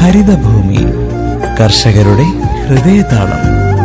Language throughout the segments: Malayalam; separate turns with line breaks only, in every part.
ഹരിതഭൂമി കർഷകരുടെ ഹൃദയതാളം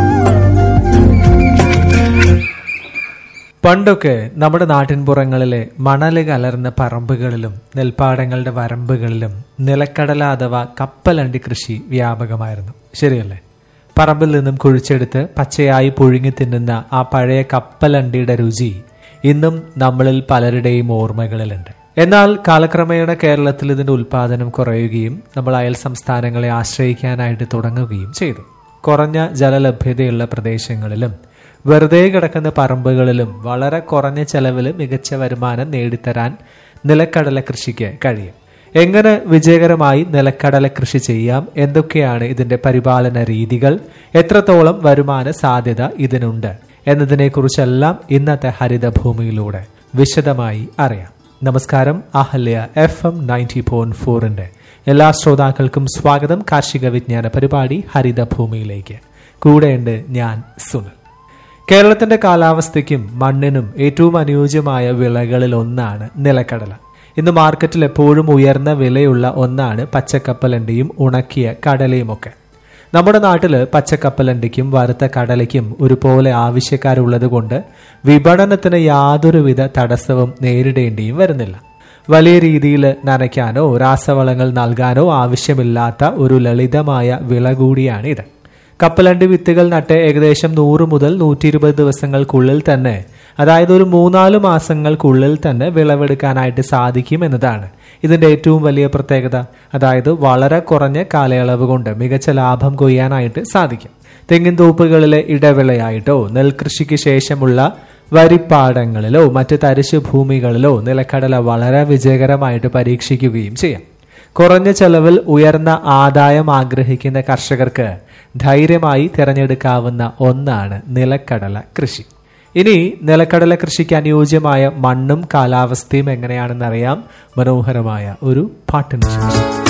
പണ്ടൊക്കെ നമ്മുടെ നാട്ടിൻപുറങ്ങളിലെ മണല് കലർന്ന പറമ്പുകളിലും നെൽപ്പാടങ്ങളുടെ വരമ്പുകളിലും നിലക്കടല അഥവാ കപ്പലണ്ടി കൃഷി വ്യാപകമായിരുന്നു ശരിയല്ലേ പറമ്പിൽ നിന്നും കുഴിച്ചെടുത്ത് പച്ചയായി പുഴുങ്ങി തിന്നുന്ന ആ പഴയ കപ്പലണ്ടിയുടെ രുചി ഇന്നും നമ്മളിൽ പലരുടെയും ഓർമ്മകളിലുണ്ട് എന്നാൽ കാലക്രമേണ കേരളത്തിൽ ഇതിന്റെ ഉൽപാദനം കുറയുകയും നമ്മൾ അയൽ സംസ്ഥാനങ്ങളെ ആശ്രയിക്കാനായിട്ട് തുടങ്ങുകയും ചെയ്തു കുറഞ്ഞ ജലലഭ്യതയുള്ള പ്രദേശങ്ങളിലും വെറുതെ കിടക്കുന്ന പറമ്പുകളിലും വളരെ കുറഞ്ഞ ചെലവിൽ മികച്ച വരുമാനം നേടിത്തരാൻ നിലക്കടല കൃഷിക്ക് കഴിയും എങ്ങനെ വിജയകരമായി നിലക്കടല കൃഷി ചെയ്യാം എന്തൊക്കെയാണ് ഇതിന്റെ പരിപാലന രീതികൾ എത്രത്തോളം വരുമാന സാധ്യത ഇതിനുണ്ട് എന്നതിനെക്കുറിച്ചെല്ലാം ഇന്നത്തെ ഹരിതഭൂമിയിലൂടെ വിശദമായി അറിയാം നമസ്കാരം Ahalya F M ninety point ഫോറിന്റെ എല്ലാ ശ്രോതാക്കൾക്കും സ്വാഗതം കാർഷിക വിജ്ഞാന പരിപാടി ഹരിതഭൂമിയിലേക്ക് കൂടെയുണ്ട് ഞാൻ സുനിൽ കേരളത്തിന്റെ കാലാവസ്ഥയ്ക്കും മണ്ണിനും ഏറ്റവും അനുയോജ്യമായ വിളകളിൽ ഒന്നാണ് നിലക്കടല ഇന്ന് മാർക്കറ്റിൽ എപ്പോഴും ഉയർന്ന വിലയുള്ള ഒന്നാണ് പച്ചക്കപ്പലണ്ടിയും ഉണക്കിയ കടലയുമൊക്കെ നമ്മുടെ നാട്ടിൽ പച്ചക്കപ്പലണ്ടിക്കും വറുത്ത കടലയ്ക്കും ഒരുപോലെ ആവശ്യക്കാരുള്ളത് കൊണ്ട് വിപണനത്തിന് യാതൊരുവിധ തടസ്സവും നേരിടേണ്ടിയും വരുന്നില്ല വലിയ രീതിയിൽ നനയ്ക്കാനോ രാസവളങ്ങൾ നൽകാനോ ആവശ്യമില്ലാത്ത ഒരു ലളിതമായ വിള കൂടിയാണ് ഇത് കപ്പലണ്ടി വിത്തുകൾ നട്ട് ഏകദേശം നൂറ് മുതൽ നൂറ്റി ഇരുപത് ദിവസങ്ങൾക്കുള്ളിൽ തന്നെ അതായത് ഒരു മൂന്നാല് മാസങ്ങൾക്കുള്ളിൽ തന്നെ വിളവെടുക്കാനായിട്ട് സാധിക്കും എന്നതാണ് ഇതിന്റെ ഏറ്റവും വലിയ പ്രത്യേകത അതായത് വളരെ കുറഞ്ഞ കാലയളവ് കൊണ്ട് മികച്ച ലാഭം കൊയ്യാനായിട്ട് സാധിക്കും തെങ്ങിൻ തോപ്പുകളിലെ ഇടവിളയായിട്ടോ നെൽകൃഷിക്ക് ശേഷമുള്ള വരിപ്പാടങ്ങളിലോ മറ്റ് തരിശു ഭൂമികളിലോ നിലക്കടല വളരെ വിജയകരമായിട്ട് പരീക്ഷിക്കുകയും ചെയ്യാം കുറഞ്ഞ ചെലവിൽ ഉയർന്ന ആദായം ആഗ്രഹിക്കുന്ന കർഷകർക്ക് ധൈര്യമായി തിരഞ്ഞെടുക്കാവുന്ന ഒന്നാണ് നിലക്കടല കൃഷി ഇനി നിലക്കടല കൃഷിക്ക് അനുയോജ്യമായ മണ്ണും കാലാവസ്ഥയും എങ്ങനെയാണെന്നറിയാം മനോഹരമായ ഒരു പാട്ടിന് ശേഷം